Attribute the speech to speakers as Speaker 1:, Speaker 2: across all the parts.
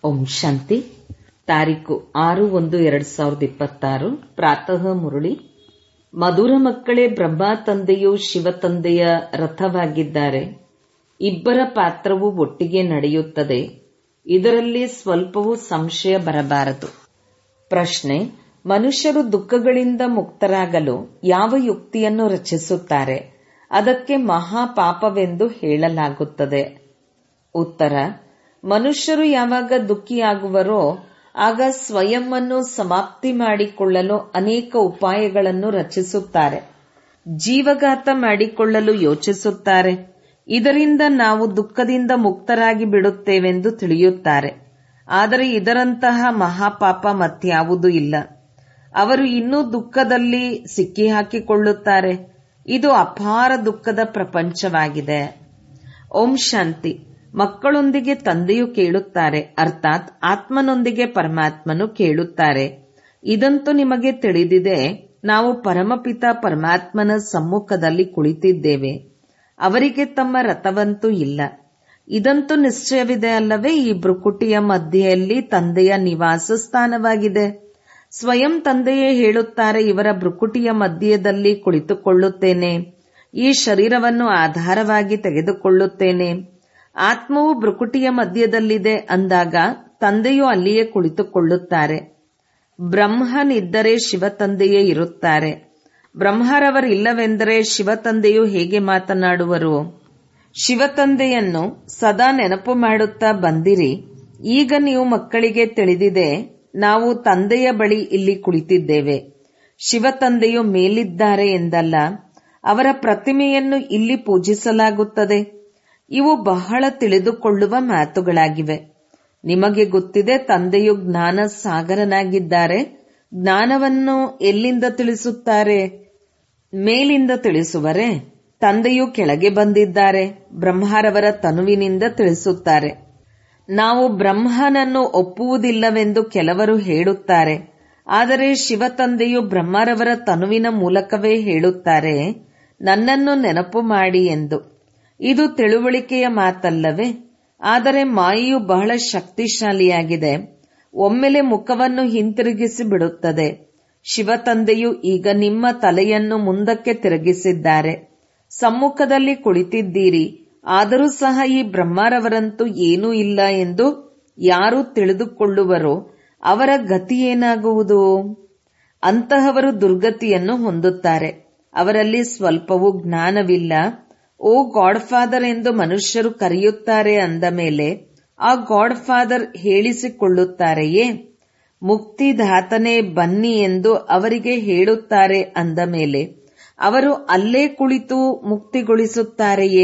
Speaker 1: ಓಂ ಶಾಂತಿ ತಾರೀಕು ಆರು ಒಂದು ಎರಡ್ ಸಾವಿರದ ಇಪ್ಪತ್ತಾರು ಪ್ರಾತಃ ಮುರಳಿ ಮಧುರ ಮಕ್ಕಳೇ ಬ್ರಹ್ಮ ತಂದೆಯು ಶಿವ ತಂದೆಯ ರಥವಾಗಿದ್ದಾರೆ ಇಬ್ಬರ ಪಾತ್ರವು ಒಟ್ಟಿಗೆ ನಡೆಯುತ್ತದೆ ಇದರಲ್ಲಿ ಸ್ವಲ್ಪವೂ ಸಂಶಯ ಬರಬಾರದು ಪ್ರಶ್ನೆ ಮನುಷ್ಯರು ದುಃಖಗಳಿಂದ ಮುಕ್ತರಾಗಲು ಯಾವ ಯುಕ್ತಿಯನ್ನು ರಚಿಸುತ್ತಾರೆ ಅದಕ್ಕೆ ಮಹಾಪಾಪವೆಂದು ಹೇಳಲಾಗುತ್ತದೆ ಉತ್ತರ ಮನುಷ್ಯರು ಯಾವಾಗ ದುಃಖಿಯಾಗುವರೋ ಆಗ ಸ್ವಯಂವನ್ನು ಸಮಾಪ್ತಿ ಮಾಡಿಕೊಳ್ಳಲು ಅನೇಕ ಉಪಾಯಗಳನ್ನು ರಚಿಸುತ್ತಾರೆ ಜೀವಘಾತ ಮಾಡಿಕೊಳ್ಳಲು ಯೋಚಿಸುತ್ತಾರೆ ಇದರಿಂದ ನಾವು ದುಃಖದಿಂದ ಮುಕ್ತರಾಗಿ ಬಿಡುತ್ತೇವೆಂದು ತಿಳಿಯುತ್ತಾರೆ ಆದರೆ ಇದರಂತಹ ಮಹಾಪಾಪ ಮತ್ಯಾವುದೂ ಇಲ್ಲ ಅವರು ಇನ್ನೂ ದುಃಖದಲ್ಲಿ ಸಿಕ್ಕಿಹಾಕಿಕೊಳ್ಳುತ್ತಾರೆ ಇದು ಅಪಾರ ದುಃಖದ ಪ್ರಪಂಚವಾಗಿದೆ ಓಂ ಶಾಂತಿ ಮಕ್ಕಳೊಂದಿಗೆ ತಂದೆಯು ಕೇಳುತ್ತಾರೆ ಅರ್ಥಾತ್ ಆತ್ಮನೊಂದಿಗೆ ಪರಮಾತ್ಮನು ಕೇಳುತ್ತಾರೆ ಇದಂತೂ ನಿಮಗೆ ತಿಳಿದಿದೆ ನಾವು ಪರಮಪಿತ ಪರಮಾತ್ಮನ ಸಮ್ಮುಖದಲ್ಲಿ ಕುಳಿತಿದ್ದೇವೆ ಅವರಿಗೆ ತಮ್ಮ ರಥವಂತೂ ಇಲ್ಲ ಇದಂತೂ ನಿಶ್ಚಯವಿದೆ ಅಲ್ಲವೇ ಈ ಬೃಕುಟಿಯ ಮಧ್ಯೆಯಲ್ಲಿ ತಂದೆಯ ನಿವಾಸ ಸ್ಥಾನವಾಗಿದೆ ಸ್ವಯಂ ತಂದೆಯೇ ಹೇಳುತ್ತಾರೆ ಇವರ ಬೃಕುಟಿಯ ಮಧ್ಯದಲ್ಲಿ ಕುಳಿತುಕೊಳ್ಳುತ್ತೇನೆ ಈ ಶರೀರವನ್ನು ಆಧಾರವಾಗಿ ತೆಗೆದುಕೊಳ್ಳುತ್ತೇನೆ ಆತ್ಮವು ಬೃಕುಟಿಯ ಮಧ್ಯದಲ್ಲಿದೆ ಅಂದಾಗ ತಂದೆಯು ಅಲ್ಲಿಯೇ ಕುಳಿತುಕೊಳ್ಳುತ್ತಾರೆ ಬ್ರಹ್ಮನಿದ್ದರೆ ಶಿವ ತಂದೆಯೇ ಇರುತ್ತಾರೆ ಬ್ರಹ್ಮರವರಿಲ್ಲವೆಂದರೆ ಶಿವ ತಂದೆಯು ಹೇಗೆ ಮಾತನಾಡುವರು ಶಿವ ತಂದೆಯನ್ನು ಸದಾ ನೆನಪು ಮಾಡುತ್ತಾ ಬಂದಿರಿ ಈಗ ನೀವು ಮಕ್ಕಳಿಗೆ ತಿಳಿದಿದೆ ನಾವು ತಂದೆಯ ಬಳಿ ಇಲ್ಲಿ ಕುಳಿತಿದ್ದೇವೆ ಶಿವ ತಂದೆಯು ಮೇಲಿದ್ದಾರೆ ಎಂದಲ್ಲ ಅವರ ಪ್ರತಿಮೆಯನ್ನು ಇಲ್ಲಿ ಪೂಜಿಸಲಾಗುತ್ತದೆ ಇವು ಬಹಳ ತಿಳಿದುಕೊಳ್ಳುವ ಮಾತುಗಳಾಗಿವೆ ನಿಮಗೆ ಗೊತ್ತಿದೆ ತಂದೆಯು ಜ್ಞಾನ ಸಾಗರನಾಗಿದ್ದಾರೆ ಜ್ಞಾನವನ್ನು ಎಲ್ಲಿಂದ ತಿಳಿಸುತ್ತಾರೆ ಮೇಲಿಂದ ತಿಳಿಸುವರೆ ತಂದೆಯು ಕೆಳಗೆ ಬಂದಿದ್ದಾರೆ ಬ್ರಹ್ಮರವರ ತನುವಿನಿಂದ ತಿಳಿಸುತ್ತಾರೆ ನಾವು ಬ್ರಹ್ಮನನ್ನು ಒಪ್ಪುವುದಿಲ್ಲವೆಂದು ಕೆಲವರು ಹೇಳುತ್ತಾರೆ ಆದರೆ ಶಿವ ತಂದೆಯು ಬ್ರಹ್ಮರವರ ತನುವಿನ ಮೂಲಕವೇ ಹೇಳುತ್ತಾರೆ ನನ್ನನ್ನು ನೆನಪು ಮಾಡಿ ಎಂದು ಇದು ತಿಳುವಳಿಕೆಯ ಮಾತಲ್ಲವೇ ಆದರೆ ಮಾಯೆಯು ಬಹಳ ಶಕ್ತಿಶಾಲಿಯಾಗಿದೆ ಒಮ್ಮೆಲೆ ಮುಖವನ್ನು ಹಿಂತಿರುಗಿಸಿ ಬಿಡುತ್ತದೆ ಶಿವ ತಂದೆಯು ಈಗ ನಿಮ್ಮ ತಲೆಯನ್ನು ಮುಂದಕ್ಕೆ ತಿರುಗಿಸಿದ್ದಾರೆ ಸಮ್ಮುಖದಲ್ಲಿ ಕುಳಿತಿದ್ದೀರಿ ಆದರೂ ಸಹ ಈ ಬ್ರಹ್ಮರವರಂತೂ ಏನೂ ಇಲ್ಲ ಎಂದು ಯಾರು ತಿಳಿದುಕೊಳ್ಳುವರೋ ಅವರ ಗತಿ ಏನಾಗುವುದು ಅಂತಹವರು ದುರ್ಗತಿಯನ್ನು ಹೊಂದುತ್ತಾರೆ ಅವರಲ್ಲಿ ಸ್ವಲ್ಪವೂ ಜ್ಞಾನವಿಲ್ಲ ಓ ಗಾಡ್ ಫಾದರ್ ಎಂದು ಮನುಷ್ಯರು ಕರೆಯುತ್ತಾರೆ ಅಂದ ಮೇಲೆ ಆ ಗಾಡ್ ಫಾದರ್ ಹೇಳಿಸಿಕೊಳ್ಳುತ್ತಾರೆಯೇ ಮುಕ್ತಿದಾತನೇ ಬನ್ನಿ ಎಂದು ಅವರಿಗೆ ಹೇಳುತ್ತಾರೆ ಅಂದ ಮೇಲೆ ಅವರು ಅಲ್ಲೇ ಕುಳಿತು ಮುಕ್ತಿಗೊಳಿಸುತ್ತಾರೆಯೇ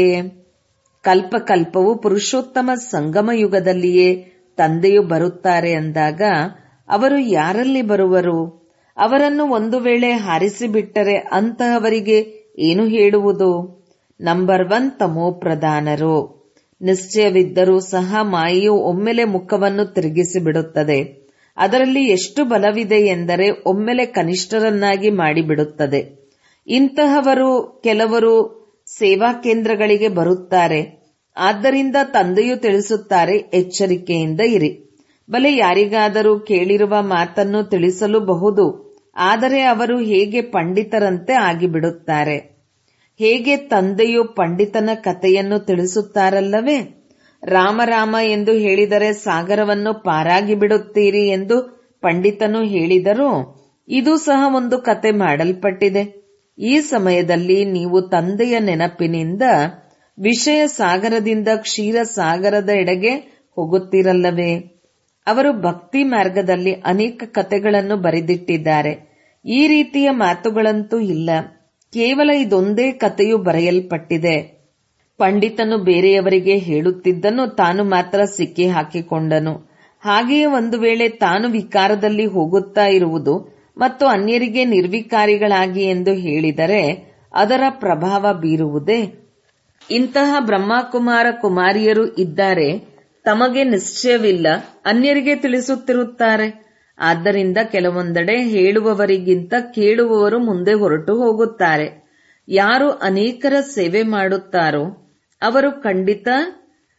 Speaker 1: ಕಲ್ಪಕಲ್ಪವು ಪುರುಷೋತ್ತಮ ಸಂಗಮ ಯುಗದಲ್ಲಿಯೇ ತಂದೆಯು ಬರುತ್ತಾರೆ ಅಂದಾಗ ಅವರು ಯಾರಲ್ಲಿ ಬರುವರು ಅವರನ್ನು ಒಂದು ವೇಳೆ ಹಾರಿಸಿಬಿಟ್ಟರೆ ಅಂತಹವರಿಗೆ ಏನು ಹೇಳುವುದು ನಂಬರ್ ಒನ್ ತಮೋ ಪ್ರಧಾನರು ನಿಶ್ಚಯವಿದ್ದರೂ ಸಹ ಮಾಯೆಯು ಒಮ್ಮೆಲೆ ಮುಖವನ್ನು ತಿರುಗಿಸಿ ಬಿಡುತ್ತದೆ ಅದರಲ್ಲಿ ಎಷ್ಟು ಬಲವಿದೆ ಎಂದರೆ ಒಮ್ಮೆಲೆ ಕನಿಷ್ಠರನ್ನಾಗಿ ಮಾಡಿಬಿಡುತ್ತದೆ ಇಂತಹವರು ಕೆಲವರು ಸೇವಾ ಕೇಂದ್ರಗಳಿಗೆ ಬರುತ್ತಾರೆ ಆದ್ದರಿಂದ ತಂದೆಯು ತಿಳಿಸುತ್ತಾರೆ ಎಚ್ಚರಿಕೆಯಿಂದ ಇರಿ ಬಲೆ ಯಾರಿಗಾದರೂ ಕೇಳಿರುವ ಮಾತನ್ನು ತಿಳಿಸಲು ಬಹುದು ಆದರೆ ಅವರು ಹೇಗೆ ಪಂಡಿತರಂತೆ ಆಗಿಬಿಡುತ್ತಾರೆ ಹೇಗೆ ತಂದೆಯು ಪಂಡಿತನ ಕಥೆಯನ್ನು ತಿಳಿಸುತ್ತಾರಲ್ಲವೇ ರಾಮರಾಮ ಎಂದು ಹೇಳಿದರೆ ಸಾಗರವನ್ನು ಪಾರಾಗಿ ಬಿಡುತ್ತೀರಿ ಎಂದು ಪಂಡಿತನು ಹೇಳಿದರೂ ಇದು ಸಹ ಒಂದು ಕತೆ ಮಾಡಲ್ಪಟ್ಟಿದೆ ಈ ಸಮಯದಲ್ಲಿ ನೀವು ತಂದೆಯ ನೆನಪಿನಿಂದ ವಿಷಯ ಸಾಗರದಿಂದ ಕ್ಷೀರ ಸಾಗರದ ಎಡೆಗೆ ಹೋಗುತ್ತಿರಲ್ಲವೇ ಅವರು ಭಕ್ತಿ ಮಾರ್ಗದಲ್ಲಿ ಅನೇಕ ಕತೆಗಳನ್ನು ಬರೆದಿಟ್ಟಿದ್ದಾರೆ ಈ ರೀತಿಯ ಮಾತುಗಳಂತೂ ಇಲ್ಲ ಕೇವಲ ಇದೊಂದೇ ಕಥೆಯು ಬರೆಯಲ್ಪಟ್ಟಿದೆ ಪಂಡಿತನು ಬೇರೆಯವರಿಗೆ ಹೇಳುತ್ತಿದ್ದನು ತಾನು ಮಾತ್ರ ಸಿಕ್ಕಿ ಹಾಕಿಕೊಂಡನು ಹಾಗೆಯೇ ಒಂದು ವೇಳೆ ತಾನು ವಿಕಾರದಲ್ಲಿ ಹೋಗುತ್ತಾ ಇರುವುದು ಮತ್ತು ಅನ್ಯರಿಗೆ ನಿರ್ವಿಕಾರಿಗಳಾಗಿ ಎಂದು ಹೇಳಿದರೆ ಅದರ ಪ್ರಭಾವ ಬೀರುವುದೇ ಇಂತಹ ಬ್ರಹ್ಮಕುಮಾರ ಕುಮಾರಿಯರು ಇದ್ದಾರೆ ತಮಗೆ ನಿಶ್ಚಯವಿಲ್ಲ ಅನ್ಯರಿಗೆ ತಿಳಿಸುತ್ತಿರುತ್ತಾರೆ ಆದ್ದರಿಂದ ಕೆಲವೊಂದೆಡೆ ಹೇಳುವವರಿಗಿಂತ ಕೇಳುವವರು ಮುಂದೆ ಹೊರಟು ಹೋಗುತ್ತಾರೆ ಯಾರು ಅನೇಕರ ಸೇವೆ ಮಾಡುತ್ತಾರೋ ಅವರು ಖಂಡಿತ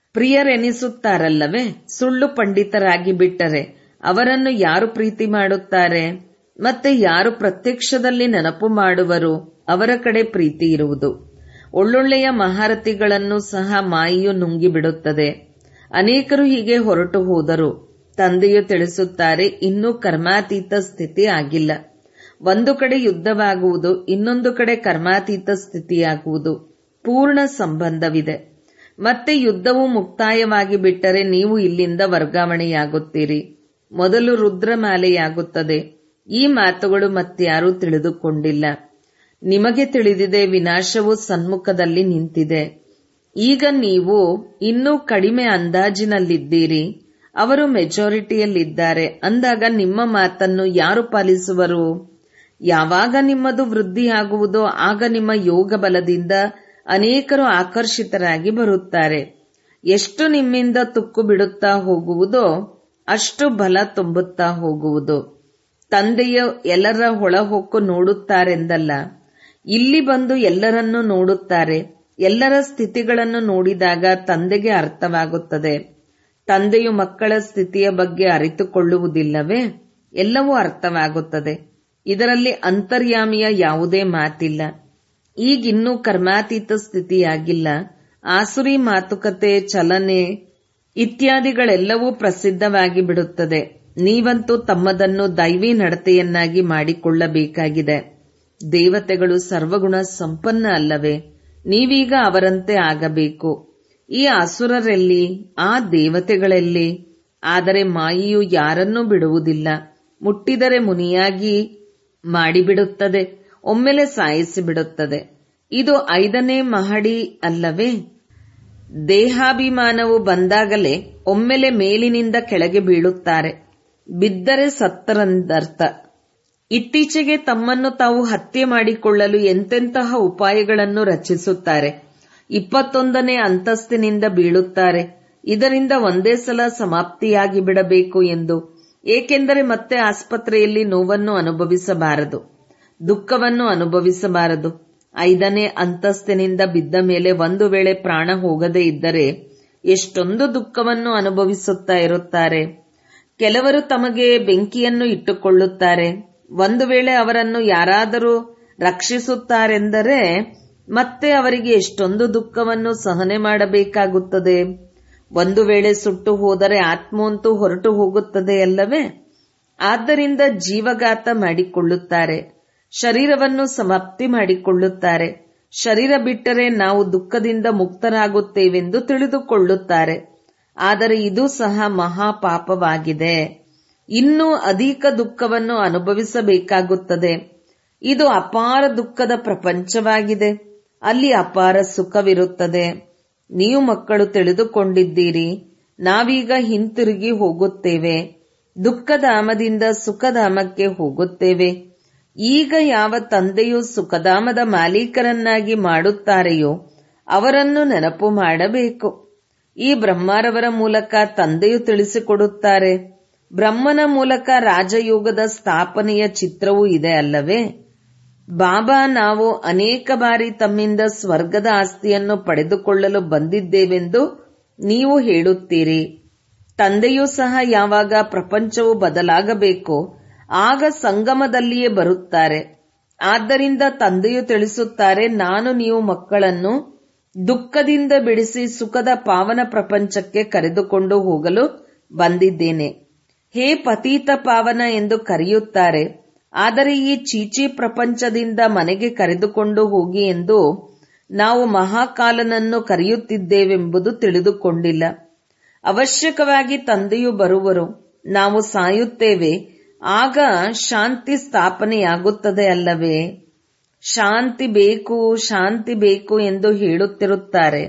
Speaker 1: ಪ್ರಿಯರೆನಿಸುತ್ತಾರಲ್ಲವೇ ಸುಳ್ಳು ಪಂಡಿತರಾಗಿ ಬಿಟ್ಟರೆ ಅವರನ್ನು ಯಾರು ಪ್ರೀತಿ ಮಾಡುತ್ತಾರೆ ಮತ್ತೆ ಯಾರು ಪ್ರತ್ಯಕ್ಷದಲ್ಲಿ ನೆನಪು ಮಾಡುವರು ಅವರ ಕಡೆ ಪ್ರೀತಿ ಇರುವುದು ಒಳ್ಳೊಳ್ಳೆಯ ಮಹಾರಥಿಗಳನ್ನು ಸಹ ಮಾಯಿಯು ನುಂಗಿಬಿಡುತ್ತದೆ ಅನೇಕರು ಹೀಗೆ ಹೊರಟು ಹೋದರು ತಂದೆಯು ತಿಳಿಸುತ್ತಾರೆ ಇನ್ನೂ ಕರ್ಮಾತೀತ ಸ್ಥಿತಿ ಆಗಿಲ್ಲ ಒಂದು ಕಡೆ ಯುದ್ಧವಾಗುವುದು ಇನ್ನೊಂದು ಕಡೆ ಕರ್ಮಾತೀತ ಸ್ಥಿತಿಯಾಗುವುದು ಪೂರ್ಣ ಸಂಬಂಧವಿದೆ ಮತ್ತೆ ಯುದ್ಧವು ಮುಕ್ತಾಯವಾಗಿ ಬಿಟ್ಟರೆ ನೀವು ಇಲ್ಲಿಂದ ವರ್ಗಾವಣೆಯಾಗುತ್ತೀರಿ ಮೊದಲು ರುದ್ರಮಾಲೆಯಾಗುತ್ತದೆ ಈ ಮಾತುಗಳು ಮತ್ಯಾರೂ ತಿಳಿದುಕೊಂಡಿಲ್ಲ ನಿಮಗೆ ತಿಳಿದಿದೆ ವಿನಾಶವು ಸನ್ಮುಖದಲ್ಲಿ ನಿಂತಿದೆ ಈಗ ನೀವು ಇನ್ನೂ ಕಡಿಮೆ ಅಂದಾಜಿನಲ್ಲಿದ್ದೀರಿ ಅವರು ಮೆಜಾರಿಟಿಯಲ್ಲಿದ್ದಾರೆ ಅಂದಾಗ ನಿಮ್ಮ ಮಾತನ್ನು ಯಾರು ಪಾಲಿಸುವರು ಯಾವಾಗ ನಿಮ್ಮದು ವೃದ್ಧಿಯಾಗುವುದೋ ಆಗ ನಿಮ್ಮ ಯೋಗ ಬಲದಿಂದ ಅನೇಕರು ಆಕರ್ಷಿತರಾಗಿ ಬರುತ್ತಾರೆ ಎಷ್ಟು ನಿಮ್ಮಿಂದ ತುಕ್ಕು ಬಿಡುತ್ತಾ ಹೋಗುವುದೋ ಅಷ್ಟು ಬಲ ತುಂಬುತ್ತಾ ಹೋಗುವುದು ತಂದೆಯ ಎಲ್ಲರ ಹೊಳಹೊಕ್ಕು ನೋಡುತ್ತಾರೆಂದಲ್ಲ ಇಲ್ಲಿ ಬಂದು ಎಲ್ಲರನ್ನೂ ನೋಡುತ್ತಾರೆ ಎಲ್ಲರ ಸ್ಥಿತಿಗಳನ್ನು ನೋಡಿದಾಗ ತಂದೆಗೆ ಅರ್ಥವಾಗುತ್ತದೆ ತಂದೆಯು ಮಕ್ಕಳ ಸ್ಥಿತಿಯ ಬಗ್ಗೆ ಅರಿತುಕೊಳ್ಳುವುದಿಲ್ಲವೇ ಎಲ್ಲವೂ ಅರ್ಥವಾಗುತ್ತದೆ ಇದರಲ್ಲಿ ಅಂತರ್ಯಾಮಿಯ ಯಾವುದೇ ಮಾತಿಲ್ಲ ಈಗಿನ್ನೂ ಕರ್ಮಾತೀತ ಸ್ಥಿತಿಯಾಗಿಲ್ಲ ಆಸುರಿ ಮಾತುಕತೆ ಚಲನೆ ಇತ್ಯಾದಿಗಳೆಲ್ಲವೂ ಪ್ರಸಿದ್ಧವಾಗಿ ಬಿಡುತ್ತದೆ ನೀವಂತೂ ತಮ್ಮದನ್ನು ದೈವಿ ನಡತೆಯನ್ನಾಗಿ ಮಾಡಿಕೊಳ್ಳಬೇಕಾಗಿದೆ ದೇವತೆಗಳು ಸರ್ವಗುಣ ಸಂಪನ್ನ ಅಲ್ಲವೇ ನೀವೀಗ ಅವರಂತೆ ಆಗಬೇಕು ಈ ಅಸುರರೆಲ್ಲಿ ಆ ದೇವತೆಗಳೆಲ್ಲಿ ಆದರೆ ಮಾಯಿಯು ಯಾರನ್ನೂ ಬಿಡುವುದಿಲ್ಲ ಮುಟ್ಟಿದರೆ ಮುನಿಯಾಗಿ ಮಾಡಿಬಿಡುತ್ತದೆ ಒಮ್ಮೆಲೆ ಸಾಯಿಸಿ ಬಿಡುತ್ತದೆ ಇದು ಐದನೇ ಮಹಡಿ ಅಲ್ಲವೇ ದೇಹಾಭಿಮಾನವು ಬಂದಾಗಲೇ ಒಮ್ಮೆಲೆ ಮೇಲಿನಿಂದ ಕೆಳಗೆ ಬೀಳುತ್ತಾರೆ ಬಿದ್ದರೆ ಸತ್ತರಂದರ್ಥ ಇತ್ತೀಚೆಗೆ ತಮ್ಮನ್ನು ತಾವು ಹತ್ಯೆ ಮಾಡಿಕೊಳ್ಳಲು ಎಂತೆಂತಹ ಉಪಾಯಗಳನ್ನು ರಚಿಸುತ್ತಾರೆ ಇಪ್ಪತ್ತೊಂದನೇ ಅಂತಸ್ತಿನಿಂದ ಬೀಳುತ್ತಾರೆ ಇದರಿಂದ ಒಂದೇ ಸಲ ಸಮಾಪ್ತಿಯಾಗಿ ಬಿಡಬೇಕು ಎಂದು ಏಕೆಂದರೆ ಮತ್ತೆ ಆಸ್ಪತ್ರೆಯಲ್ಲಿ ನೋವನ್ನು ಅನುಭವಿಸಬಾರದು ದುಃಖವನ್ನು ಅನುಭವಿಸಬಾರದು ಐದನೇ ಅಂತಸ್ತಿನಿಂದ ಬಿದ್ದ ಮೇಲೆ ಒಂದು ವೇಳೆ ಪ್ರಾಣ ಹೋಗದೇ ಇದ್ದರೆ ಎಷ್ಟೊಂದು ದುಃಖವನ್ನು ಅನುಭವಿಸುತ್ತಾ ಇರುತ್ತಾರೆ ಕೆಲವರು ತಮಗೆ ಬೆಂಕಿಯನ್ನು ಇಟ್ಟುಕೊಳ್ಳುತ್ತಾರೆ ಒಂದು ವೇಳೆ ಅವರನ್ನು ಯಾರಾದರೂ ರಕ್ಷಿಸುತ್ತಾರೆಂದರೆ ಮತ್ತೆ ಅವರಿಗೆ ಎಷ್ಟೊಂದು ದುಃಖವನ್ನು ಸಹನೆ ಮಾಡಬೇಕಾಗುತ್ತದೆ ಒಂದು ವೇಳೆ ಸುಟ್ಟು ಹೋದರೆ ಆತ್ಮವಂತೂ ಹೊರಟು ಹೋಗುತ್ತದೆ ಅಲ್ಲವೇ ಆದ್ದರಿಂದ ಜೀವಘಾತ ಮಾಡಿಕೊಳ್ಳುತ್ತಾರೆ ಶರೀರವನ್ನು ಸಮಾಪ್ತಿ ಮಾಡಿಕೊಳ್ಳುತ್ತಾರೆ ಶರೀರ ಬಿಟ್ಟರೆ ನಾವು ದುಃಖದಿಂದ ಮುಕ್ತರಾಗುತ್ತೇವೆಂದು ತಿಳಿದುಕೊಳ್ಳುತ್ತಾರೆ ಆದರೆ ಇದು ಸಹ ಮಹಾಪಾಪವಾಗಿದೆ ಇನ್ನೂ ಅಧಿಕ ದುಃಖವನ್ನು ಅನುಭವಿಸಬೇಕಾಗುತ್ತದೆ ಇದು ಅಪಾರ ದುಃಖದ ಪ್ರಪಂಚವಾಗಿದೆ ಅಲ್ಲಿ ಅಪಾರ ಸುಖವಿರುತ್ತದೆ ನೀವು ಮಕ್ಕಳು ತಿಳಿದುಕೊಂಡಿದ್ದೀರಿ ನಾವೀಗ ಹಿಂತಿರುಗಿ ಹೋಗುತ್ತೇವೆ ದುಃಖಧಾಮದಿಂದ ಸುಖಧಾಮಕ್ಕೆ ಹೋಗುತ್ತೇವೆ ಈಗ ಯಾವ ತಂದೆಯು ಸುಖಧಾಮದ ಮಾಲೀಕರನ್ನಾಗಿ ಮಾಡುತ್ತಾರೆಯೋ ಅವರನ್ನು ನೆನಪು ಮಾಡಬೇಕು ಈ ಬ್ರಹ್ಮಾರವರ ಮೂಲಕ ತಂದೆಯು ತಿಳಿಸಿಕೊಡುತ್ತಾರೆ ಬ್ರಹ್ಮನ ಮೂಲಕ ರಾಜಯೋಗದ ಸ್ಥಾಪನೆಯ ಚಿತ್ರವೂ ಇದೆ ಅಲ್ಲವೇ ಬಾಬಾ ನಾವು ಅನೇಕ ಬಾರಿ ತಮ್ಮಿಂದ ಸ್ವರ್ಗದ ಆಸ್ತಿಯನ್ನು ಪಡೆದುಕೊಳ್ಳಲು ಬಂದಿದ್ದೇವೆಂದು ನೀವು ಹೇಳುತ್ತೀರಿ ತಂದೆಯೂ ಸಹ ಯಾವಾಗ ಪ್ರಪಂಚವು ಬದಲಾಗಬೇಕೋ ಆಗ ಸಂಗಮದಲ್ಲಿಯೇ ಬರುತ್ತಾರೆ ಆದ್ದರಿಂದ ತಂದೆಯು ತಿಳಿಸುತ್ತಾರೆ ನಾನು ನೀವು ಮಕ್ಕಳನ್ನು ದುಃಖದಿಂದ ಬಿಡಿಸಿ ಸುಖದ ಪಾವನ ಪ್ರಪಂಚಕ್ಕೆ ಕರೆದುಕೊಂಡು ಹೋಗಲು ಬಂದಿದ್ದೇನೆ ಹೇ ಪತೀತ ಪಾವನ ಎಂದು ಕರೆಯುತ್ತಾರೆ ಆದರೆ ಈ ಚೀಚಿ ಪ್ರಪಂಚದಿಂದ ಮನೆಗೆ ಕರೆದುಕೊಂಡು ಹೋಗಿ ಎಂದು ನಾವು ಮಹಾಕಾಲನನ್ನು ಕರೆಯುತ್ತಿದ್ದೇವೆಂಬುದು ತಿಳಿದುಕೊಂಡಿಲ್ಲ ಅವಶ್ಯಕವಾಗಿ ತಂದೆಯು ಬರುವರು ನಾವು ಸಾಯುತ್ತೇವೆ ಆಗ ಶಾಂತಿ ಸ್ಥಾಪನೆಯಾಗುತ್ತದೆ ಅಲ್ಲವೇ ಶಾಂತಿ ಬೇಕು ಶಾಂತಿ ಬೇಕು ಎಂದು ಹೇಳುತ್ತಿರುತ್ತಾರೆ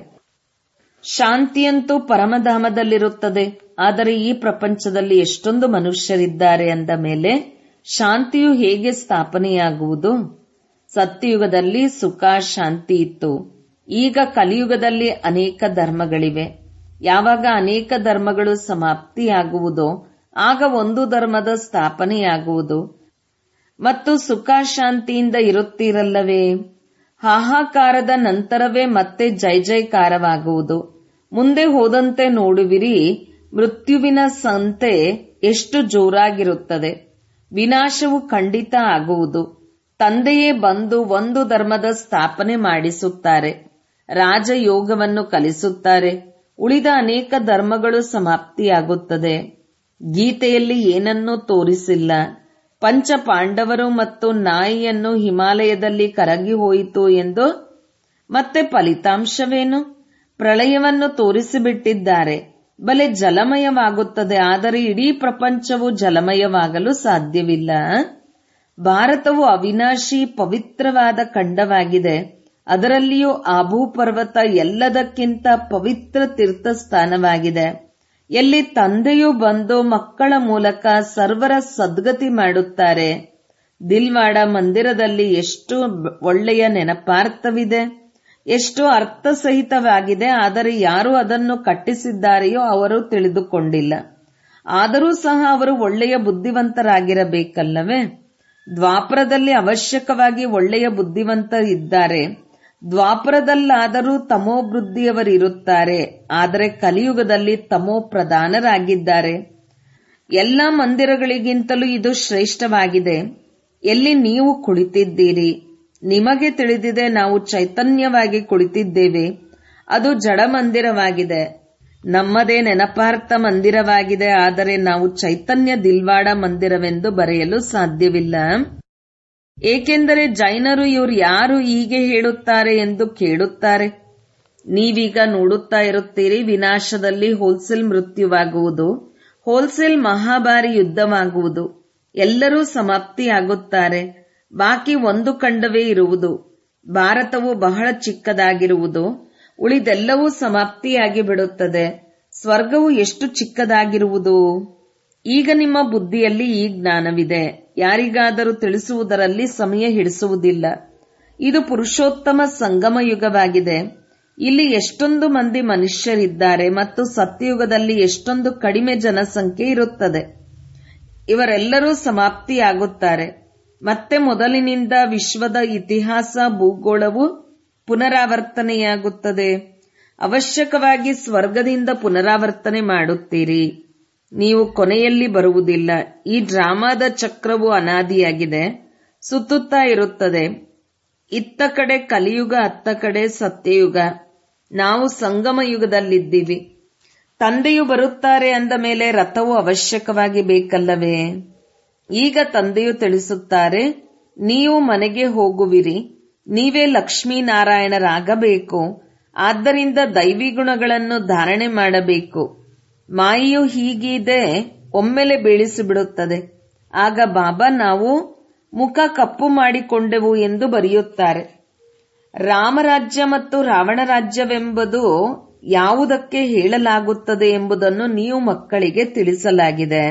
Speaker 1: ಶಾಂತಿಯಂತೂ ಪರಮಧಾಮದಲ್ಲಿರುತ್ತದೆ ಆದರೆ ಈ ಪ್ರಪಂಚದಲ್ಲಿ ಎಷ್ಟೊಂದು ಮನುಷ್ಯರಿದ್ದಾರೆ ಅಂದ ಮೇಲೆ ಶಾಂತಿಯು ಹೇಗೆ ಸ್ಥಾಪನೆಯಾಗುವುದು ಸತ್ಯಯುಗದಲ್ಲಿ ಸುಖ ಶಾಂತಿ ಇತ್ತು ಈಗ ಕಲಿಯುಗದಲ್ಲಿ ಅನೇಕ ಧರ್ಮಗಳಿವೆ ಯಾವಾಗ ಅನೇಕ ಧರ್ಮಗಳು ಸಮಾಪ್ತಿಯಾಗುವುದೋ ಆಗ ಒಂದು ಧರ್ಮದ ಸ್ಥಾಪನೆಯಾಗುವುದು ಮತ್ತು ಸುಖ ಶಾಂತಿಯಿಂದ ಇರುತ್ತೀರಲ್ಲವೇ ಹಾಹಾಕಾರದ ನಂತರವೇ ಮತ್ತೆ ಜೈ ಜೈಕಾರವಾಗುವುದು ಮುಂದೆ ಹೋದಂತೆ ನೋಡುವಿರಿ ಮೃತ್ಯುವಿನ ಸಂತೆ ಎಷ್ಟು ಜೋರಾಗಿರುತ್ತದೆ ವಿನಾಶವು ಖಂಡಿತ ಆಗುವುದು ತಂದೆಯೇ ಬಂದು ಒಂದು ಧರ್ಮದ ಸ್ಥಾಪನೆ ಮಾಡಿಸುತ್ತಾರೆ ರಾಜಯೋಗವನ್ನು ಕಲಿಸುತ್ತಾರೆ ಉಳಿದ ಅನೇಕ ಧರ್ಮಗಳು ಸಮಾಪ್ತಿಯಾಗುತ್ತದೆ ಗೀತೆಯಲ್ಲಿ ಏನನ್ನೂ ತೋರಿಸಿಲ್ಲ ಪಂಚ ಪಾಂಡವರು ಮತ್ತು ನಾಯಿಯನ್ನು ಹಿಮಾಲಯದಲ್ಲಿ ಕರಗಿ ಹೋಯಿತು ಎಂದು ಮತ್ತೆ ಫಲಿತಾಂಶವೇನು ಪ್ರಳಯವನ್ನು ತೋರಿಸಿಬಿಟ್ಟಿದ್ದಾರೆ ಬಲೆ ಜಲಮಯವಾಗುತ್ತದೆ ಆದರೆ ಇಡೀ ಪ್ರಪಂಚವು ಜಲಮಯವಾಗಲು ಸಾಧ್ಯವಿಲ್ಲ ಭಾರತವು ಅವಿನಾಶಿ ಪವಿತ್ರವಾದ ಖಂಡವಾಗಿದೆ ಅದರಲ್ಲಿಯೂ ಆಬೂ ಪರ್ವತ ಎಲ್ಲದಕ್ಕಿಂತ ಪವಿತ್ರ ತೀರ್ಥಸ್ಥಾನವಾಗಿದೆ ಎಲ್ಲಿ ತಂದೆಯು ಬಂದು ಮಕ್ಕಳ ಮೂಲಕ ಸರ್ವರ ಸದ್ಗತಿ ಮಾಡುತ್ತಾರೆ ದಿಲ್ವಾಡ ಮಂದಿರದಲ್ಲಿ ಎಷ್ಟು ಒಳ್ಳೆಯ ನೆನಪಾರ್ಥವಿದೆ ಎಷ್ಟು ಅರ್ಥಸಹಿತವಾಗಿದೆ ಆದರೆ ಯಾರು ಅದನ್ನು ಕಟ್ಟಿಸಿದ್ದಾರೆಯೋ ಅವರು ತಿಳಿದುಕೊಂಡಿಲ್ಲ ಆದರೂ ಸಹ ಅವರು ಒಳ್ಳೆಯ ಬುದ್ಧಿವಂತರಾಗಿರಬೇಕಲ್ಲವೇ ದ್ವಾಪರದಲ್ಲಿ ಅವಶ್ಯಕವಾಗಿ ಒಳ್ಳೆಯ ಬುದ್ಧಿವಂತ ಇದ್ದಾರೆ ದ್ವಾಪರದಲ್ಲಾದರೂ ತಮೋ ಬುದ್ಧಿಯವರಿರುತ್ತಾರೆ ಆದರೆ ಕಲಿಯುಗದಲ್ಲಿ ತಮೋ ಪ್ರಧಾನರಾಗಿದ್ದಾರೆ ಎಲ್ಲ ಮಂದಿರಗಳಿಗಿಂತಲೂ ಇದು ಶ್ರೇಷ್ಠವಾಗಿದೆ ಎಲ್ಲಿ ನೀವು ಕುಳಿತಿದ್ದೀರಿ ನಿಮಗೆ ತಿಳಿದಿದೆ ನಾವು ಚೈತನ್ಯವಾಗಿ ಕುಳಿತಿದ್ದೇವೆ ಅದು ಜಡ ಮಂದಿರವಾಗಿದೆ ನಮ್ಮದೇ ನೆನಪಾರ್ಥ ಮಂದಿರವಾಗಿದೆ ಆದರೆ ನಾವು ಚೈತನ್ಯ ದಿಲ್ವಾಡ ಮಂದಿರವೆಂದು ಬರೆಯಲು ಸಾಧ್ಯವಿಲ್ಲ ಏಕೆಂದರೆ ಜೈನರು ಇವರು ಯಾರು ಹೀಗೆ ಹೇಳುತ್ತಾರೆ ಎಂದು ಕೇಳುತ್ತಾರೆ ನೀವೀಗ ನೋಡುತ್ತಾ ಇರುತ್ತೀರಿ ವಿನಾಶದಲ್ಲಿ ಹೋಲ್ಸೇಲ್ ಮೃತ್ಯುವಾಗುವುದು ಹೋಲ್ಸೇಲ್ ಮಹಾಭಾರಿ ಯುದ್ಧವಾಗುವುದು ಎಲ್ಲರೂ ಸಮಾಪ್ತಿಯಾಗುತ್ತಾರೆ ಬಾಕಿ ಒಂದು ಖಂಡವೇ ಇರುವುದು ಭಾರತವು ಬಹಳ ಚಿಕ್ಕದಾಗಿರುವುದು ಉಳಿದೆಲ್ಲವೂ ಸಮಾಪ್ತಿಯಾಗಿ ಬಿಡುತ್ತದೆ ಸ್ವರ್ಗವು ಎಷ್ಟು ಚಿಕ್ಕದಾಗಿರುವುದು ಈಗ ನಿಮ್ಮ ಬುದ್ಧಿಯಲ್ಲಿ ಈ ಜ್ಞಾನವಿದೆ ಯಾರಿಗಾದರೂ ತಿಳಿಸುವುದರಲ್ಲಿ ಸಮಯ ಹಿಡಿಸುವುದಿಲ್ಲ ಇದು ಪುರುಷೋತ್ತಮ ಸಂಗಮ ಯುಗವಾಗಿದೆ ಇಲ್ಲಿ ಎಷ್ಟೊಂದು ಮಂದಿ ಮನುಷ್ಯರಿದ್ದಾರೆ ಮತ್ತು ಸತ್ಯಯುಗದಲ್ಲಿ ಎಷ್ಟೊಂದು ಕಡಿಮೆ ಜನಸಂಖ್ಯೆ ಇರುತ್ತದೆ ಇವರೆಲ್ಲರೂ ಸಮಾಪ್ತಿಯಾಗುತ್ತಾರೆ ಮತ್ತೆ ಮೊದಲಿನಿಂದ ವಿಶ್ವದ ಇತಿಹಾಸ ಭೂಗೋಳವು ಪುನರಾವರ್ತನೆಯಾಗುತ್ತದೆ ಅವಶ್ಯಕವಾಗಿ ಸ್ವರ್ಗದಿಂದ ಪುನರಾವರ್ತನೆ ಮಾಡುತ್ತೀರಿ ನೀವು ಕೊನೆಯಲ್ಲಿ ಬರುವುದಿಲ್ಲ ಈ ಡ್ರಾಮಾದ ಚಕ್ರವು ಅನಾದಿಯಾಗಿದೆ ಸುತ್ತುತ್ತಾ ಇರುತ್ತದೆ ಇತ್ತ ಕಡೆ ಕಲಿಯುಗ ಅತ್ತ ಕಡೆ ಸತ್ಯಯುಗ ನಾವು ಸಂಗಮ ಯುಗದಲ್ಲಿದ್ದೀವಿ ತಂದೆಯು ಬರುತ್ತಾರೆ ಅಂದ ಮೇಲೆ ರಥವು ಅವಶ್ಯಕವಾಗಿ ಬೇಕಲ್ಲವೇ ಈಗ ತಂದೆಯು ತಿಳಿಸುತ್ತಾರೆ ನೀವು ಮನೆಗೆ ಹೋಗುವಿರಿ ನೀವೇ ಲಕ್ಷ್ಮೀನಾರಾಯಣರಾಗಬೇಕು ಆದ್ದರಿಂದ ದೈವಿ ಗುಣಗಳನ್ನು ಧಾರಣೆ ಮಾಡಬೇಕು ಮಾಯೆಯು ಹೀಗಿದೆ ಒಮ್ಮೆಲೆ ಬೀಳಿಸಿಬಿಡುತ್ತದೆ ಆಗ ಬಾಬಾ ನಾವು ಮುಖ ಕಪ್ಪು ಮಾಡಿಕೊಂಡೆವು ಎಂದು ಬರೆಯುತ್ತಾರೆ ರಾಮರಾಜ್ಯ ಮತ್ತು ರಾವಣ ರಾಜ್ಯವೆಂಬುದು ಯಾವುದಕ್ಕೆ ಹೇಳಲಾಗುತ್ತದೆ ಎಂಬುದನ್ನು ನೀವು ಮಕ್ಕಳಿಗೆ ತಿಳಿಸಲಾಗಿದೆ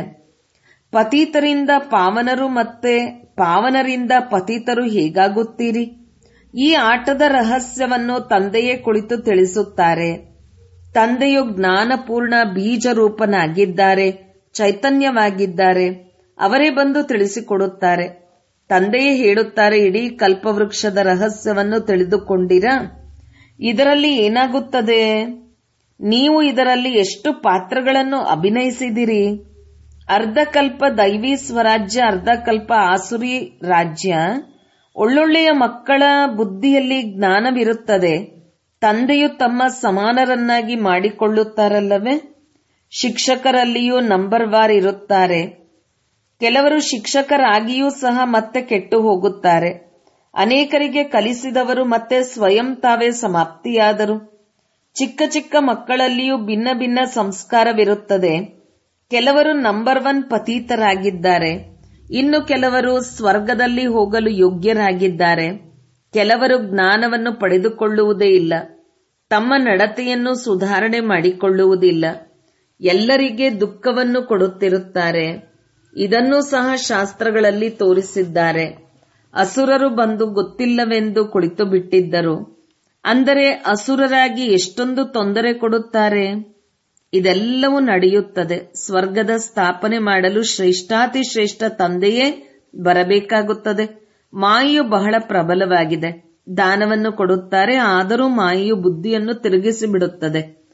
Speaker 1: ಪತೀತರಿಂದ ಪಾವನರು ಮತ್ತೆ ಪಾವನರಿಂದ ಪತೀತರು ಹೇಗಾಗುತ್ತೀರಿ ಈ ಆಟದ ರಹಸ್ಯವನ್ನು ತಂದೆಯೇ ಕುಳಿತು ತಿಳಿಸುತ್ತಾರೆ ತಂದೆಯು ಜ್ಞಾನಪೂರ್ಣ ಬೀಜರೂಪನಾಗಿದ್ದಾರೆ ಚೈತನ್ಯವಾಗಿದ್ದಾರೆ ಅವರೇ ಬಂದು ತಿಳಿಸಿಕೊಡುತ್ತಾರೆ ತಂದೆಯೇ ಹೇಳುತ್ತಾರೆ ಇಡೀ ಕಲ್ಪವೃಕ್ಷದ ರಹಸ್ಯವನ್ನು ತಿಳಿದುಕೊಂಡಿರಾ ಇದರಲ್ಲಿ ಏನಾಗುತ್ತದೆ ನೀವು ಇದರಲ್ಲಿ ಎಷ್ಟು ಪಾತ್ರಗಳನ್ನು ಅಭಿನಯಿಸಿದಿರಿ ಅರ್ಧಕಲ್ಪ ದೈವಿ ಸ್ವರಾಜ್ಯ ಅರ್ಧಕಲ್ಪ ಆಸುರಿ ರಾಜ್ಯ ಒಳ್ಳೊಳ್ಳೆಯ ಮಕ್ಕಳ ಬುದ್ಧಿಯಲ್ಲಿ ಜ್ಞಾನವಿರುತ್ತದೆ ತಂದೆಯು ತಮ್ಮ ಸಮಾನರನ್ನಾಗಿ ಮಾಡಿಕೊಳ್ಳುತ್ತಾರಲ್ಲವೇ ಶಿಕ್ಷಕರಲ್ಲಿಯೂ ನಂಬರ್ ವಾರ್ ಇರುತ್ತಾರೆ ಕೆಲವರು ಶಿಕ್ಷಕರಾಗಿಯೂ ಸಹ ಮತ್ತೆ ಕೆಟ್ಟು ಹೋಗುತ್ತಾರೆ ಅನೇಕರಿಗೆ ಕಲಿಸಿದವರು ಮತ್ತೆ ಸ್ವಯಂ ತಾವೇ ಸಮಾಪ್ತಿಯಾದರು ಚಿಕ್ಕ ಚಿಕ್ಕ ಮಕ್ಕಳಲ್ಲಿಯೂ ಭಿನ್ನ ಭಿನ್ನ ಸಂಸ್ಕಾರವಿರುತ್ತದೆ ಕೆಲವರು ನಂಬರ್ ಒನ್ ಪತೀತರಾಗಿದ್ದಾರೆ ಇನ್ನು ಕೆಲವರು ಸ್ವರ್ಗದಲ್ಲಿ ಹೋಗಲು ಯೋಗ್ಯರಾಗಿದ್ದಾರೆ ಕೆಲವರು ಜ್ಞಾನವನ್ನು ಪಡೆದುಕೊಳ್ಳುವುದೇ ಇಲ್ಲ ತಮ್ಮ ನಡತೆಯನ್ನು ಸುಧಾರಣೆ ಮಾಡಿಕೊಳ್ಳುವುದಿಲ್ಲ ಎಲ್ಲರಿಗೆ ದುಃಖವನ್ನು ಕೊಡುತ್ತಿರುತ್ತಾರೆ ಇದನ್ನೂ ಸಹ ಶಾಸ್ತ್ರಗಳಲ್ಲಿ ತೋರಿಸಿದ್ದಾರೆ ಅಸುರರು ಬಂದು ಗೊತ್ತಿಲ್ಲವೆಂದು ಕುಳಿತು ಬಿಟ್ಟಿದ್ದರು ಅಂದರೆ ಅಸುರರಾಗಿ ಎಷ್ಟೊಂದು ತೊಂದರೆ ಕೊಡುತ್ತಾರೆ ಇದೆಲ್ಲವೂ ನಡೆಯುತ್ತದೆ ಸ್ವರ್ಗದ ಸ್ಥಾಪನೆ ಮಾಡಲು ಶ್ರೇಷ್ಠಾತಿ ಶ್ರೇಷ್ಠ ತಂದೆಯೇ ಬರಬೇಕಾಗುತ್ತದೆ ಮಾಯೆಯು ಬಹಳ ಪ್ರಬಲವಾಗಿದೆ ದಾನವನ್ನು ಕೊಡುತ್ತಾರೆ ಆದರೂ ಮಾಯೆಯು ಬುದ್ಧಿಯನ್ನು ತಿರುಗಿಸಿ ಬಿಡುತ್ತದೆ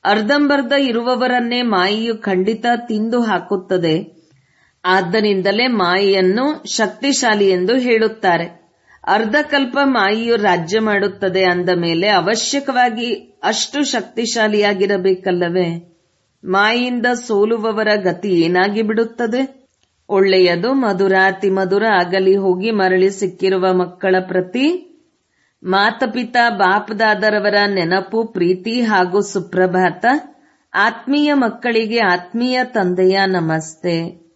Speaker 1: ಅರ್ಧಂಬರ್ಧ ಇರುವವರನ್ನೇ ಮಾಯೆಯು ಖಂಡಿತ ತಿಂದು ಹಾಕುತ್ತದೆ ಆದ್ದರಿಂದಲೇ ಮಾಯೆಯನ್ನು ಶಕ್ತಿಶಾಲಿ ಎಂದು ಹೇಳುತ್ತಾರೆ ಅರ್ಧಕಲ್ಪ ಮಾಯೆಯು ರಾಜ್ಯ ಮಾಡುತ್ತದೆ ಅಂದ ಮೇಲೆ ಅವಶ್ಯಕವಾಗಿ ಅಷ್ಟು ಶಕ್ತಿಶಾಲಿಯಾಗಿರಬೇಕಲ್ಲವೇ ಮಾಯಿಂದ ಸೋಲುವವರ ಗತಿ ಏನಾಗಿ ಬಿಡುತ್ತದೆ ಒಳ್ಳೆಯದು ಮಧುರ ಅತಿ ಮಧುರ ಆಗಲಿ ಹೋಗಿ ಮರಳಿ ಸಿಕ್ಕಿರುವ ಮಕ್ಕಳ ಪ್ರತಿ ಮಾತಪಿತಾ ಬಾಪದಾದರವರ ನೆನಪು ಪ್ರೀತಿ ಹಾಗೂ ಸುಪ್ರಭಾತ ಆತ್ಮೀಯ ಮಕ್ಕಳಿಗೆ ಆತ್ಮೀಯ ತಂದೆಯ ನಮಸ್ತೆ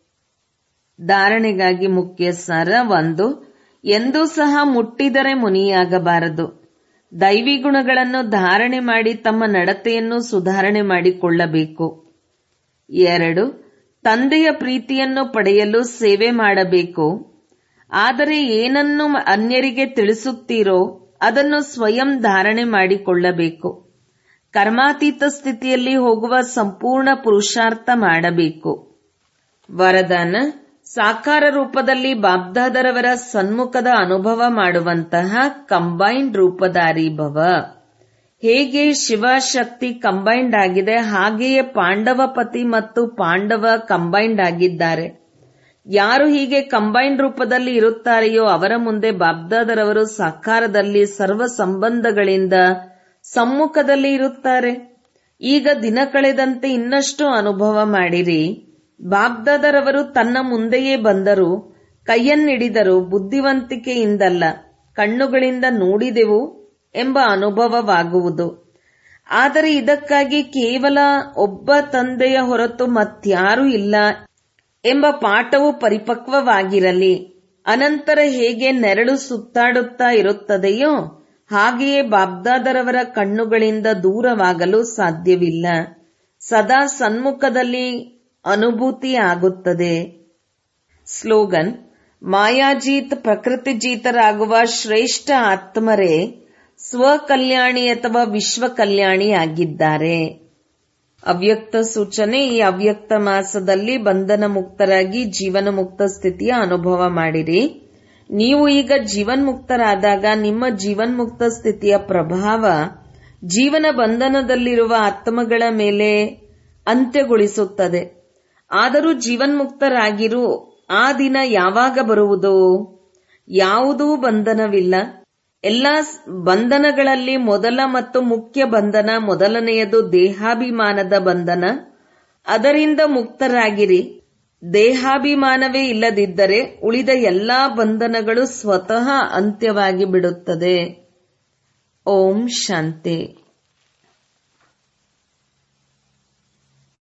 Speaker 1: ಧಾರಣೆಗಾಗಿ ಮುಖ್ಯ ಸಾರ ಒಂದು ಎಂದೂ ಸಹ ಮುಟ್ಟಿದರೆ ಮುನಿಯಾಗಬಾರದು ದೈವಿ ಗುಣಗಳನ್ನು ಧಾರಣೆ ಮಾಡಿ ತಮ್ಮ ನಡತೆಯನ್ನು ಸುಧಾರಣೆ ಮಾಡಿಕೊಳ್ಳಬೇಕು ಎರಡು ತಂದೆಯ ಪ್ರೀತಿಯನ್ನು ಪಡೆಯಲು ಸೇವೆ ಮಾಡಬೇಕು ಆದರೆ ಏನನ್ನು ಅನ್ಯರಿಗೆ ತಿಳಿಸುತ್ತೀರೋ ಅದನ್ನು ಸ್ವಯಂ ಧಾರಣೆ ಮಾಡಿಕೊಳ್ಳಬೇಕು ಕರ್ಮಾತೀತ ಸ್ಥಿತಿಯಲ್ಲಿ ಹೋಗುವ ಸಂಪೂರ್ಣ ಪುರುಷಾರ್ಥ ಮಾಡಬೇಕು ವರದಾನ ಸಾಕಾರ ರೂಪದಲ್ಲಿ ಬಾಬ್ದಾದರವರ ಸನ್ಮುಖದ ಅನುಭವ ಮಾಡುವಂತಹ ಕಂಬೈನ್ಡ್ ರೂಪಧಾರಿ ಭವ ಹೇಗೆ ಶಿವಶಕ್ತಿ ಕಂಬೈನ್ಡ್ ಆಗಿದೆ ಹಾಗೆಯೇ ಪಾಂಡವ ಪತಿ ಮತ್ತು ಪಾಂಡವ ಕಂಬೈನ್ಡ್ ಆಗಿದ್ದಾರೆ ಯಾರು ಹೀಗೆ ಕಂಬೈನ್ಡ್ ರೂಪದಲ್ಲಿ ಇರುತ್ತಾರೆಯೋ ಅವರ ಮುಂದೆ ಬಾಬ್ದಾದರವರು ಸಾಕಾರದಲ್ಲಿ ಸರ್ವ ಸಂಬಂಧಗಳಿಂದ ಸಮ್ಮುಖದಲ್ಲಿ ಇರುತ್ತಾರೆ ಈಗ ದಿನ ಕಳೆದಂತೆ ಇನ್ನಷ್ಟು ಅನುಭವ ಮಾಡಿರಿ ಬಾಬ್ದಾದರವರು ತನ್ನ ಮುಂದೆಯೇ ಬಂದರು ಕೈಯನ್ನಿಡಿದರು ಬುದ್ಧಿವಂತಿಕೆಯಿಂದಲ್ಲ ಕಣ್ಣುಗಳಿಂದ ನೋಡಿದೆವು ಎಂಬ ಅನುಭವವಾಗುವುದು ಆದರೆ ಇದಕ್ಕಾಗಿ ಕೇವಲ ಒಬ್ಬ ತಂದೆಯ ಹೊರತು ಮತ್ಯಾರೂ ಇಲ್ಲ ಎಂಬ ಪಾಠವು ಪರಿಪಕ್ವವಾಗಿರಲಿ ಅನಂತರ ಹೇಗೆ ನೆರಳು ಸುತ್ತಾಡುತ್ತಾ ಇರುತ್ತದೆಯೋ ಹಾಗೆಯೇ ಬಾಬ್ದಾದರವರ ಕಣ್ಣುಗಳಿಂದ ದೂರವಾಗಲು ಸಾಧ್ಯವಿಲ್ಲ ಸದಾ ಸನ್ಮುಖದಲ್ಲಿ ಅನುಭೂತಿ ಆಗುತ್ತದೆ ಸ್ಲೋಗನ್ ಮಾಯಾಜೀತ್ ಪ್ರಕೃತಿಜೀತರಾಗುವ ಶ್ರೇಷ್ಠ ಆತ್ಮರೇ ಸ್ವಕಲ್ಯಾಣಿ ಅಥವಾ ವಿಶ್ವ ಕಲ್ಯಾಣಿ ಆಗಿದ್ದಾರೆ ಅವ್ಯಕ್ತ ಸೂಚನೆ ಈ ಅವ್ಯಕ್ತ ಮಾಸದಲ್ಲಿ ಬಂಧನ ಮುಕ್ತರಾಗಿ ಜೀವನ ಮುಕ್ತ ಸ್ಥಿತಿಯ ಅನುಭವ ಮಾಡಿರಿ ನೀವು ಈಗ ಜೀವನ್ಮುಕ್ತರಾದಾಗ ನಿಮ್ಮ ಜೀವನ್ಮುಕ್ತ ಸ್ಥಿತಿಯ ಪ್ರಭಾವ ಜೀವನ ಬಂಧನದಲ್ಲಿರುವ ಆತ್ಮಗಳ ಮೇಲೆ ಅಂತ್ಯಗೊಳಿಸುತ್ತದೆ ಆದರೂ ಜೀವನ್ಮುಕ್ತರಾಗಿರು ಆ ದಿನ ಯಾವಾಗ ಬರುವುದು ಯಾವುದೂ ಬಂಧನವಿಲ್ಲ ಎಲ್ಲ ಬಂಧನಗಳಲ್ಲಿ ಮೊದಲ ಮತ್ತು ಮುಖ್ಯ ಬಂಧನ ಮೊದಲನೆಯದು ದೇಹಾಭಿಮಾನದ ಬಂಧನ ಅದರಿಂದ ಮುಕ್ತರಾಗಿರಿ ದೇಹಾಭಿಮಾನವೇ ಇಲ್ಲದಿದ್ದರೆ ಉಳಿದ ಎಲ್ಲಾ ಬಂಧನಗಳು ಸ್ವತಃ ಅಂತ್ಯವಾಗಿ ಬಿಡುತ್ತದೆ ಓಂ ಶಾಂತಿ